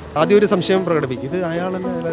ആദ്യം ഒരു സംശയം പ്രകടിപ്പിക്കും ഇത് അയാളല്ല അയാള്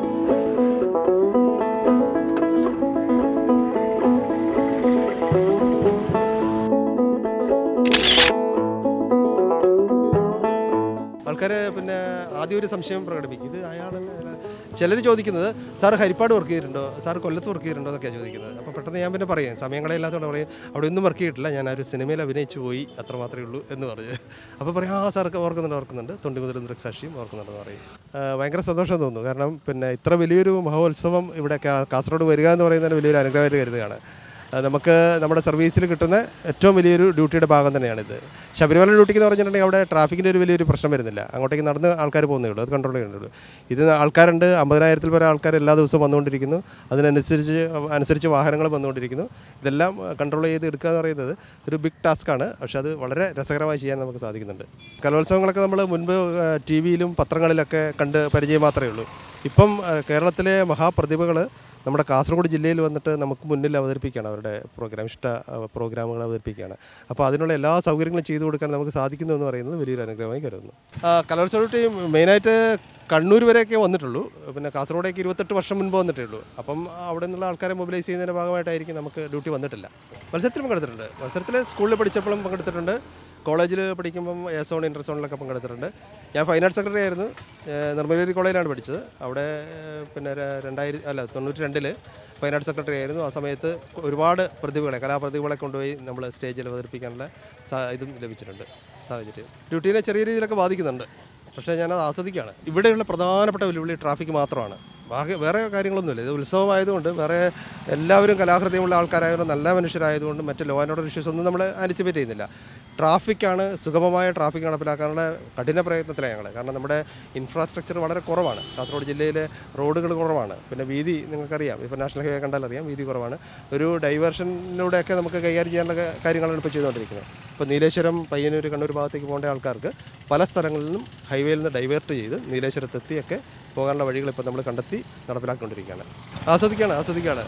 ആൾക്കാർ പിന്നെ ആദ്യം ഒരു സംശയം പ്രകടിപ്പിക്കും ഇത് അയാളല്ല അയാള് ചിലർ ചോദിക്കുന്നത് സാർ ഹരിപ്പാട് വർക്ക് ചെയ്തിട്ടുണ്ടോ സാർ കൊല്ലത്ത് വർക്ക് ചെയ്തിട്ടുണ്ടോ എന്നൊക്കെയാണ് ചോദിക്കുന്നത് അപ്പോൾ പെട്ടെന്ന് ഞാൻ പിന്നെ പറയും സമയങ്ങളില്ലാത്തതുകൊണ്ട് പറയും അവിടെ ഒന്നും വർക്ക് ചെയ്തിട്ടില്ല ഞാൻ ആ ഒരു സിനിമയിൽ അഭിനയിച്ചു പോയി അത്ര മാത്രമേ ഉള്ളൂ എന്ന് പറഞ്ഞു അപ്പോൾ പറയും ആ സാർക്ക് ഓർക്കുന്നുണ്ട് ഓർക്കുന്നുണ്ട് തൊണ്ടി മുതൽ ദൃക്സാക്ഷിയും ഓർക്കുന്നുണ്ടെന്ന് പറയും ആ, ഭയങ്കര സന്തോഷം തോന്നുന്നു കാരണം പിന്നെ ഇത്ര വലിയൊരു മഹോത്സവം ഇവിടെ കാ- കാസർഗോഡ് വരിക എന്ന് പറയുന്നത് വലിയൊരു അനുഗ്രഹമായിട്ട് കരുതുകയാണ് അത് നമുക്ക് നമ്മുടെ സർവീസിൽ കിട്ടുന്ന ഏറ്റവും വലിയൊരു ഡ്യൂട്ടിയുടെ ഭാഗം തന്നെയാണിത് ശബരിമല ഡ്യൂട്ടിക്ക് എന്ന് പറഞ്ഞിട്ടുണ്ടെങ്കിൽ അവിടെ ട്രാഫിക്കിൻ്റെ ഒരു വലിയൊരു പ്രശ്നം വരുന്നില്ല അങ്ങോട്ടേക്ക് നടന്ന് ആൾക്കാർ പോകുന്നേ ഉള്ളൂ അത് കൺട്രോൾ ചെയ്യുന്നുള്ളൂ ഇത് ആൾക്കാരുണ്ട് അമ്പതിനായിരത്തിൽ പരം ആൾക്കാർ എല്ലാ ദിവസവും വന്നുകൊണ്ടിരിക്കുന്നു അതിനനുസരിച്ച് അനുസരിച്ച് വാഹനങ്ങൾ വന്നുകൊണ്ടിരിക്കുന്നു ഇതെല്ലാം കൺട്രോൾ ചെയ്ത് എടുക്കുക എന്ന് പറയുന്നത് ഒരു ബിഗ് ടാസ്ക്കാണ് പക്ഷേ അത് വളരെ രസകരമായി ചെയ്യാൻ നമുക്ക് സാധിക്കുന്നുണ്ട് കലോത്സവങ്ങളൊക്കെ നമ്മൾ മുൻപ് ടി വിയിലും പത്രങ്ങളിലൊക്കെ കണ്ട് പരിചയം മാത്രമേ ഉള്ളൂ ഇപ്പം ആ, കേരളത്തിലെ മഹാപ്രതിഭകൾ നമ്മുടെ കാസർഗോഡ് ജില്ലയിൽ വന്നിട്ട് നമുക്ക് മുന്നിൽ അവതരിപ്പിക്കുകയാണ് അവരുടെ പ്രോഗ്രാം ഇഷ്ട അഹ്, പ്രോഗ്രാമുകൾ അവതരിപ്പിക്കുകയാണ് അപ്പോൾ അതിനുള്ള എല്ലാ സൗകര്യങ്ങളും ചെയ്തു കൊടുക്കാൻ നമുക്ക് സാധിക്കുന്നു എന്ന് പറയുന്നത് വലിയൊരു അനുഗ്രഹമായി കരുതുന്നു ആ, കലോത്സവ ടീം മെയിനായിട്ട് കണ്ണൂർ വരെയൊക്കെ വന്നിട്ടുള്ളൂ പിന്നെ കാസർഗോഡേക്ക് ഇരുപത്തെട്ട് വർഷം മുൻപ് വന്നിട്ടേ ഉള്ളൂ അപ്പം അവിടെ നിന്നുള്ള ആൾക്കാരെ മൊബിലൈസ് ചെയ്യുന്നതിൻ്റെ ഭാഗമായിട്ടായിരിക്കും നമുക്ക് ഡ്യൂട്ടി വന്നിട്ടില്ല മത്സരത്തിൽ പങ്കെടുത്തിട്ടുണ്ട് മത്സരത്തിൽ സ്കൂളിൽ പഠിച്ചപ്പോഴും പങ്കെടുത്തിട്ടുണ്ട് കോളേജിൽ പഠിക്കുമ്പം എ സോൺ ഇൻ്റർ സോണിലൊക്കെ പങ്കെടുത്തിട്ടുണ്ട് ഞാൻ ഫൈൻ ആർട്സ് സെക്രട്ടറി ആയിരുന്നു ഏഹ് നിർമ്മലഗിരി കോളേജിലാണ് പഠിച്ചത് അവിടെ ഏഹ് പിന്നെ ര- രണ്ടായിരത്തി അല്ല തൊണ്ണൂറ്റി രണ്ടിൽ ഫൈൻ ആർട്സ് സെക്രട്ടറി ആയിരുന്നു ആ സമയത്ത് ഒരുപാട് പ്രതിഭകളെ കലാപ്രതിഭകളെ കൊണ്ടുപോയി നമ്മൾ സ്റ്റേജിൽ അവതരിപ്പിക്കാനുള്ള സാ ഇതും ലഭിച്ചിട്ടുണ്ട് സാഹചര്യം ഡ്യൂട്ടീനെ ചെറിയ രീതിയിലൊക്കെ ബാധിക്കുന്നുണ്ട് പക്ഷേ ഞാനത് ആസ്വദിക്കുകയാണ് ഇവിടെയുള്ള പ്രധാനപ്പെട്ട വെല്ലുവിളി ട്രാഫിക് മാത്രമാണ് ബാക്കി വേറെ കാര്യങ്ങളൊന്നുമില്ല ഇത് ഉത്സവമായതുകൊണ്ട് വേറെ എല്ലാവരും കലാഹൃദയമുള്ള ആൾക്കാരായതുകൊണ്ട് നല്ല മനുഷ്യരായതുകൊണ്ട് മറ്റ് ലോ ആൻഡ് ഓർഡർ ഇഷ്യൂസ് ഒന്നും നമ്മൾ ആൻറ്റിസിപ്പേറ്റ് ചെയ്യുന്നില്ല ട്രാഫിക്കാണ് സുഗമമായ ട്രാഫിക് നടപ്പിലാക്കാനുള്ള കഠിന പ്രയത്നത്തിലാണ് ഞങ്ങൾ കാരണം നമ്മുടെ ഇൻഫ്രാസ്ട്രക്ചർ വളരെ കുറവാണ് കാസർഗോഡ് ജില്ലയിലെ റോഡുകൾ കുറവാണ് പിന്നെ വീതി നിങ്ങൾക്കറിയാം ഇപ്പോൾ നാഷണൽ ഹൈവേ കണ്ടാൽ അറിയാം വീതി കുറവാണ് ഒരു ഡൈവേർഷനിലൂടെയൊക്കെ നമുക്ക് കൈകാര്യം ചെയ്യാനുള്ള ക- കാര്യങ്ങളാണ് ഇപ്പോൾ ചെയ്തുകൊണ്ടിരിക്കുന്നത് ഇപ്പോൾ നീലേശ്വരം പയ്യന്നൂർ കണ്ണൂർ ഭാഗത്തേക്ക് പോകേണ്ട ആൾക്കാർക്ക് പല സ്ഥലങ്ങളിൽ നിന്നും ഹൈവേയിൽ നിന്ന് ഡൈവേർട്ട് ചെയ്ത് നീലേശ്വരത്തെത്തിയൊക്കെ പോകാനുള്ള വഴികൾ ഇപ്പോൾ നമ്മൾ കണ്ടെത്തി നടപ്പിലാക്കിക്കൊണ്ടിരിക്കുകയാണ് ആസ്വദിക്കുകയാണ് ആസ്വദിക്കുകയാണ്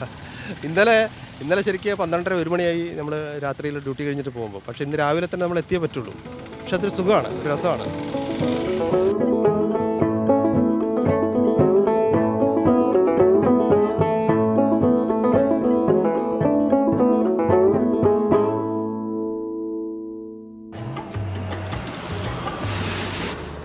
ഇന്നലെ ഇന്നലെ ശരിക്കും പന്ത്രണ്ടര ഒരു മണിയായി നമ്മൾ രാത്രിയിൽ ഡ്യൂട്ടി കഴിഞ്ഞിട്ട് പോകുമ്പോൾ പക്ഷേ ഇന്ന് രാവിലെ തന്നെ നമ്മൾ എത്തിയേ പറ്റുള്ളൂ പക്ഷെ അതൊരു സുഖമാണ് ഒരു രസമാണ്